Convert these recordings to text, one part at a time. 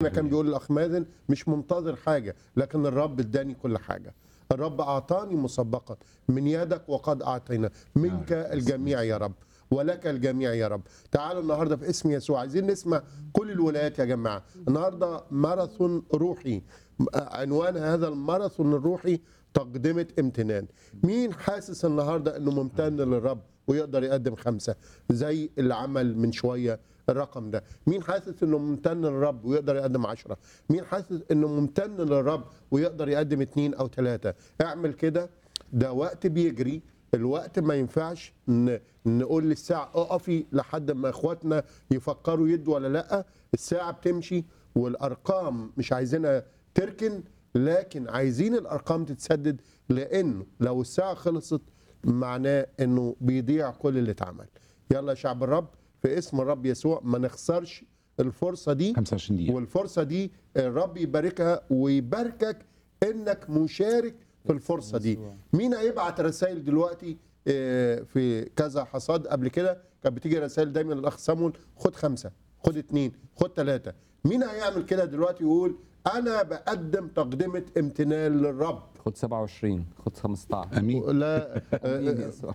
كان بيقول الاخ مازن مش منتظر حاجه لكن الرب اداني كل حاجه الرب اعطاني مسبقا من يدك وقد اعطينا منك الجميع يا رب ولك الجميع يا رب تعالوا النهارده في اسم يسوع عايزين نسمع كل الولايات يا جماعه النهارده ماراثون روحي عنوان هذا الماراثون الروحي تقدمة امتنان مين حاسس النهارده انه ممتن للرب ويقدر يقدم خمسه زي اللي عمل من شويه الرقم ده مين حاسس انه ممتن للرب ويقدر يقدم عشرة مين حاسس انه ممتن للرب ويقدر يقدم اتنين او ثلاثة اعمل كده ده وقت بيجري الوقت ما ينفعش ن- نقول للساعة اقفي لحد ما اخواتنا يفكروا يدوا ولا لا الساعة بتمشي والارقام مش عايزينها تركن لكن عايزين الارقام تتسدد لانه لو الساعة خلصت معناه انه بيضيع كل اللي اتعمل يلا يا شعب الرب في اسم الرب يسوع ما نخسرش الفرصة دي 25 دقيقة والفرصة دي الرب يباركها ويباركك انك مشارك في الفرصة دي مين هيبعت رسائل دلوقتي آه، في كذا حصاد قبل كده كانت بتيجي رسائل دايما للاخ سامول خد خمسة خد اتنين خد ثلاثة مين هيعمل كده دلوقتي يقول انا بقدم تقدمة امتنان للرب خد 27 خد 15 امين لا امين آه، يسوع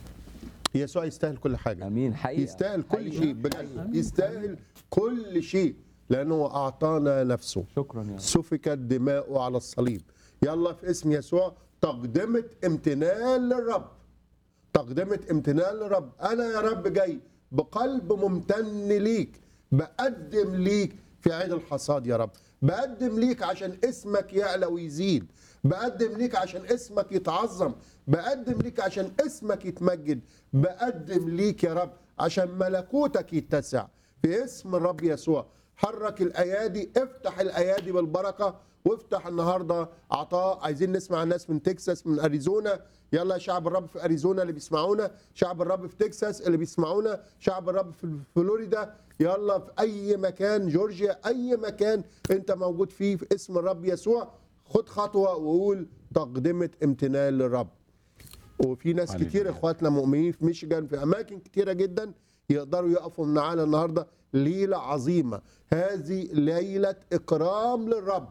يسوع يستاهل كل حاجة امين حقيقه يستاهل كل حقيقة. شيء بجد يستاهل كل شيء لانه اعطانا نفسه شكرا يا رب سفكت دماؤه على الصليب يلا في اسم يسوع تقدمة امتنان للرب تقدمة امتنان للرب أنا يا رب جاي بقلب ممتن ليك بقدم ليك في عيد الحصاد يا رب بقدم ليك عشان اسمك يعلى ويزيد بقدم ليك عشان اسمك يتعظم بقدم ليك عشان اسمك يتمجد بقدم ليك يا رب عشان ملكوتك يتسع في اسم الرب يسوع حرك الايادي افتح الايادي بالبركه وافتح النهارده عطاء عايزين نسمع الناس من تكساس من اريزونا يلا يا شعب الرب في اريزونا اللي بيسمعونا شعب الرب في تكساس اللي بيسمعونا شعب الرب في فلوريدا يلا في اي مكان جورجيا اي مكان انت موجود فيه في اسم الرب يسوع خد خطوه وقول تقدمه امتنان للرب وفي ناس هللويا. كتير اخواتنا مؤمنين في ميشيغان في اماكن كتيره جدا يقدروا يقفوا معانا النهارده ليله عظيمه هذه ليله اكرام للرب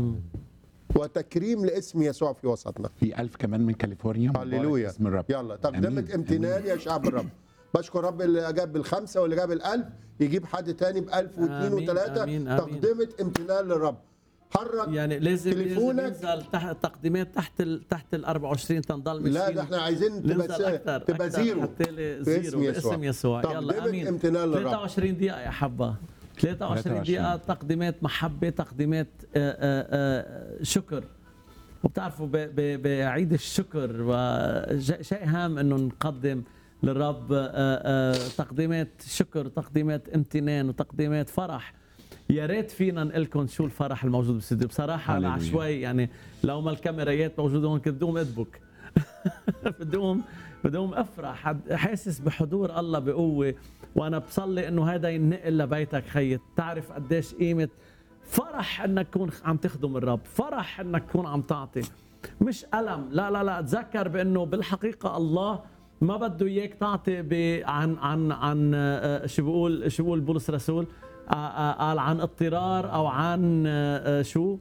وتكريم لاسم يسوع في وسطنا في ألف كمان من كاليفورنيا مبارك هللويا اسم الرب يلا تقدمة أمين. امتنان يا شعب الرب بشكر رب اللي جاب بالخمسه واللي جاب الالف يجيب حد تاني بألف واثنين آمين، وثلاثه آمين، آمين. تقدمه امتنان للرب حرك يعني لازم لازم تليفونك. ينزل تحت تقديمات تحت ال تحت ال 24 تنضل ماشيين لا ده احنا عايزين تبقى ننزل س- أكتر تبقى أكتر زيرو حتى لي في زيرو اسم يسوع. باسم يسوع يلا تقدمة امين امتنان للرب. 23 دقيقة يا حبة 23 دقيقة تقديمات محبة تقديمات آه، آه، آه، شكر وبتعرفوا ب- ب- بعيد الشكر وشيء هام انه نقدم للرب آه، آه، تقديمات شكر تقديمات امتنان وتقديمات فرح يا ريت فينا نقول لكم شو الفرح الموجود بالاستوديو بصراحه انا هللويا. شوي يعني لو ما الكاميرايات موجوده هون كنت بدهم ادبك بدهم بدهم افرح حد- حاسس بحضور الله بقوه وانا بصلي انه هذا ينقل لبيتك خيي تعرف قديش قيمه فرح انك تكون عم تخدم الرب فرح انك تكون عم تعطي مش الم لا لا لا تذكر بانه بالحقيقه الله ما بده اياك تعطي ب- عن عن عن آه، شو بيقول شو بيقول بولس الرسول آه، آه، قال عن اضطرار او عن آه، آه، شو